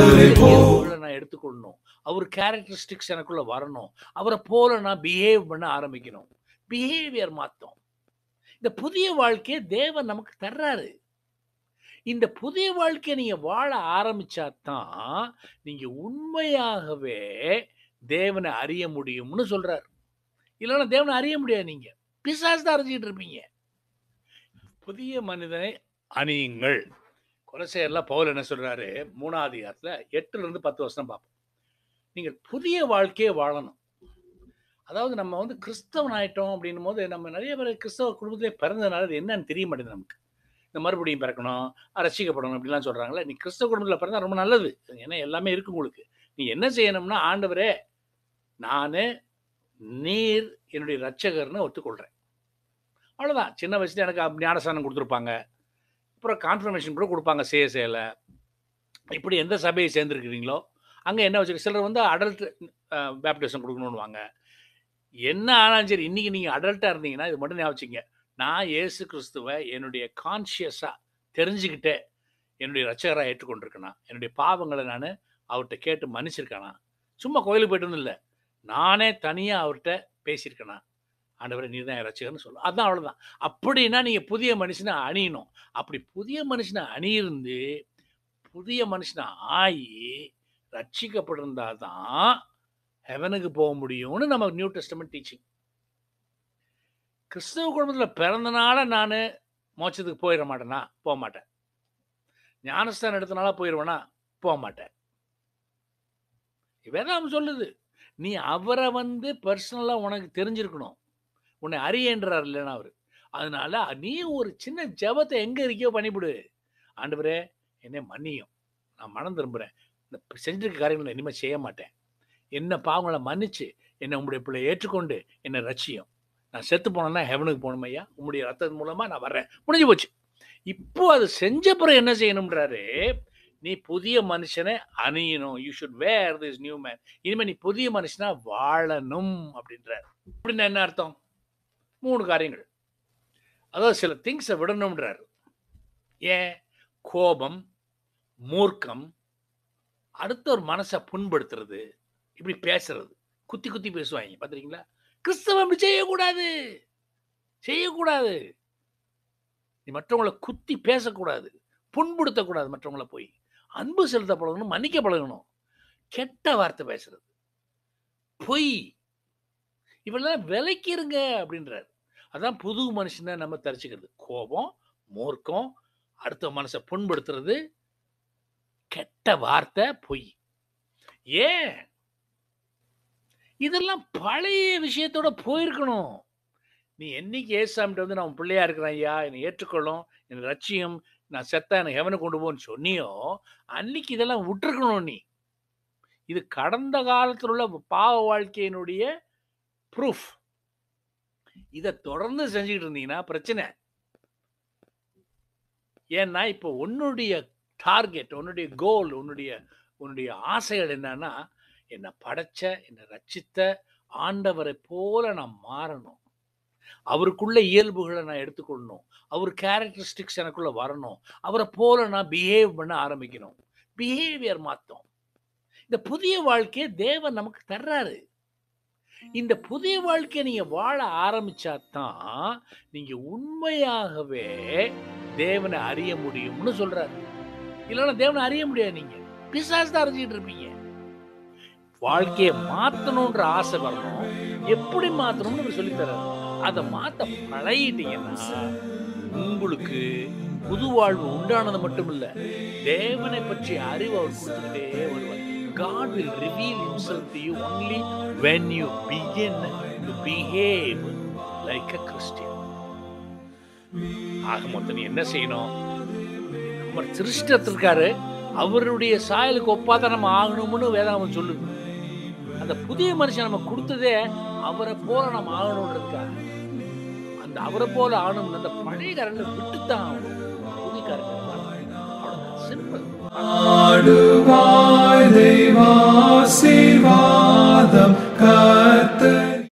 அவரை போ இயல்புகளை நான் எடுத்துக்கொள்ளணும் அவர் கேரக்டரிஸ்டிக்ஸ் எனக்குள்ள வரணும் அவரை போல நான் பிஹேவ் பண்ண ஆரம்பிக்கணும் பிஹேவியர் மாத்தம் இந்த புதிய வாழ்க்கையை தேவன் நமக்கு தர்றாரு இந்த புதிய வாழ்க்கையை நீங்க வாழ ஆரம்பிச்சா தான் நீங்க உண்மையாகவே தேவனை அறிய முடியும்னு சொல்றாரு இல்லைன்னா தேவனை அறிய முடியாது நீங்க பிசாசு தான் அறிஞ்சிட்டு இருப்பீங்க புதிய மனிதனை அணியுங்கள் கொலசேரில் பவுல் என்ன சொல்றாரு மூணாவது அதிகாரத்துல எட்டுல இருந்து பத்து வருஷம் பார்ப்போம் நீங்கள் புதிய வாழ்க்கையை வாழணும் அதாவது நம்ம வந்து கிறிஸ்தவன் ஆயிட்டோம் அப்படின்னும் போது நம்ம நிறைய பேர் கிறிஸ்தவ குடும்பத்திலே பிறந்ததுனால அது என்னன்னு தெரிய மாட்டேங்குது நமக்கு இந்த மறுபடியும் பிறக்கணும் ரசிக்கப்படணும் அப்படிலாம் சொல்றாங்களே நீ கிறிஸ்தவ குடும்பத்தில் பிறந்தா ரொம்ப நல்லது ஏன்னா எல்லாமே இருக்கு உங்களுக்கு நீ என்ன செய்யணும்னா ஆண்டவரே நான் நீர் என்னுடைய ரட்சகர்னு ஒத்துக்கொள்கிறேன் அவ்வளோதான் சின்ன வயசுல எனக்கு அப்~ ஞானஸ்தானம் கொடுத்துருப்பாங்க அப்புறம் கான்ஃபர்மேஷன் கூட கொடுப்பாங்க சிஎஸ்ஏல இப்படி எந்த சபையை சேர்ந்துருக்கிறீங்களோ அங்கே என்ன வச்சுக்க சிலர் வந்து அடல்ட் பேப்டிசம் கொடுக்கணுன்னுவாங்க என்ன ஆனாலும் சரி இன்னைக்கு நீங்கள் அடல்ட்டாக இருந்தீங்கன்னா இது மட்டும் ஞாபகம் வச்சுங்க நான் இயேசு கிறிஸ்துவை என்னுடைய கான்ஷியஸாக தெரிஞ்சுக்கிட்டே என்னுடைய ரட்சகராக ஏற்றுக்கொண்டிருக்கேனா என்னுடைய பாவங்களை நான் அவர்கிட்ட கேட்டு மன்னிச்சிருக்கேனா சும்மா கோயிலுக்கு போயிட்டு இல்லை நானே தனியாக அவர்கிட்ட பேசியிருக்கேனா ஆண்டவரை நீ தான் என் ரட்சகர்னு சொல்லும் அதான் அவ்வளோதான் அப்படின்னா நீங்கள் புதிய மனுஷனை அணியணும் அப்படி புதிய மனுஷனை அணியிருந்து புதிய மனுஷனை ஆகி ரட்சிக்கப்பட்டிருந்தா தான் ஹெவனுக்கு போக முடியும்னு நம்ம நியூ டெஸ்டமெண்ட் டீச்சிங் கிறிஸ்தவ குடும்பத்தில் பிறந்தனால நான் மோட்சத்துக்கு போயிட மாட்டேனா போக மாட்டேன் ஞானஸ்தானம் எடுத்தனால போயிடுவேனா போக மாட்டேன் வேதாம் சொல்லுது நீ அவரை வந்து பர்சனலாக உனக்கு தெரிஞ்சிருக்கணும் உன்னை அறியன்றார் இல்லைன்னா அவர் அதனால நீ ஒரு சின்ன ஜெபத்தை எங்க இருக்கியோ பண்ணிவிடு ஆண்டவரே என்னை மன்னியும் நான் மனம் திரும்புகிறேன் இந்த செஞ்சிருக்க காரியங்களை நான் இனிமேல் செய்ய மாட்டேன் என்ன பாவங்களை மன்னிச்சு என்னை உங்களுடைய பிள்ளை ஏற்றுக்கொண்டு என்னை ரட்சியும் நான் செத்து போனேன்னா ஹெவனுக்கு போகணும் ஐயா உங்களுடைய ரத்தத்தின் மூலமா நான் வர்றேன் முடிஞ்சு போச்சு இப்போ அது செஞ்ச பிறகு என்ன செய்யணும்ன்றாரு நீ புதிய மனுஷனை அணியணும் you should wear this new man இனிமே நீ புதிய மனுஷனா வாழணும் அப்படின்றாரு அப்படின்னா என்ன அர்த்தம் மூணு காரியங்கள் அதாவது சில திங்ஸை விடணும்ன்றாரு ஏன் கோபம் மூர்க்கம் அடுத்த ஒரு மனசை புண்படுத்துறது இப்படி பேசுறது குத்தி குத்தி பேசுவாங்க பார்த்துருக்கீங்களா கிறிஸ்தவம் இப்படி செய்யக்கூடாது செய்யக்கூடாது நீ மற்றவங்களை குத்தி பேசக்கூடாது புண்படுத்தக்கூடாது மற்றவங்கள போய் அன்பு செலுத்த பழகணும் மன்னிக்க பழகணும் கெட்ட வார்த்தை பேசுறது பொய் இவெல்லாம் விலைக்கிருங்க அப்படின்றாரு அதான் புது மனுஷனை நம்ம தரிச்சுக்கிறது கோபம் மூர்க்கம் அடுத்த மனசை புண்படுத்துறது கெட்ட வார்த்தை பொய் ஏன் இதெல்லாம் பழைய விஷயத்தோட போயிருக்கணும் நீ என்னைக்கு ஏசாமிட்ட வந்து நான் உன் பிள்ளையா இருக்கிறேன் ஐயா என்னை ஏற்றுக்கொள்ளும் என்னை ரட்சியம் நான் செத்தா என்னை ஹெவனை கொண்டு போன்னு சொன்னியோ அன்னைக்கு இதெல்லாம் விட்டுருக்கணும் நீ இது கடந்த காலத்தில் உள்ள பாவ வாழ்க்கையினுடைய ப்ரூஃப் இதை தொடர்ந்து செஞ்சுக்கிட்டு இருந்தீங்கன்னா பிரச்சனை ஏன்னா இப்போ உன்னுடைய டார்கெட் உன்னுடைய கோல் உன்னுடைய உன்னுடைய ஆசைகள் என்னன்னா என்னை படைச்ச என்னை ரட்சித்த ஆண்டவரை போல நான் மாறணும் அவருக்குள்ள இயல்புகளை நான் எடுத்துக்கொள்ளணும் அவர் கேரக்டரிஸ்டிக்ஸ் எனக்குள்ள வரணும் அவரை போல நான் பிஹேவ் பண்ண ஆரம்பிக்கணும் பிஹேவியர் மாத்தம் இந்த புதிய வாழ்க்கையை தேவன் நமக்கு தர்றாரு இந்த புதிய வாழ்க்கையை நீங்க வாழ ஆரம்பிச்சா தான் நீங்க உண்மையாகவே தேவனை அறிய முடியும்னு சொல்றாரு இல்லைன்னா தேவனை அறிய முடியாது நீங்க பிசாசு தான் அறிஞ்சிட்டு இருப்பீங்க வாழ்க்கையை மாத்தணும்ன்ற ஆசை வரணும் எப்படி மாத்தணும்னு அவர் சொல்லித் தர்றாரு அதை மாத்த பழகிட்டீங்கன்னா உங்களுக்கு புது வாழ்வு உண்டானது மட்டும் இல்ல தேவனை பற்றிய அறிவு அவர் கொடுத்துக்கிட்டே வருவார் God will reveal himself to you only when you begin to behave like a Christian. ஆக மொத்தம் நீ என்ன செய்யணும் நம்ம திருஷ்டத்திற்காரு அவருடைய சாயலுக்கு ஒப்பாதான் நம்ம ஆகணும்னு வேதாகம் சொல்லுது அந்த புதிய மனுஷன் நம்ம கொடுத்ததே அவரை போல நம்ம ஆகணுன்றதுக்காக அந்த அவரை போல ஆகணும் அந்த பழைய காரங்களை விட்டுத்தான் ஆகணும் புதிய காரங்களை அவ்வளவுதான் சிம்பிள் ஆடுவாய் தெய்வாசீர்வாதம் கர்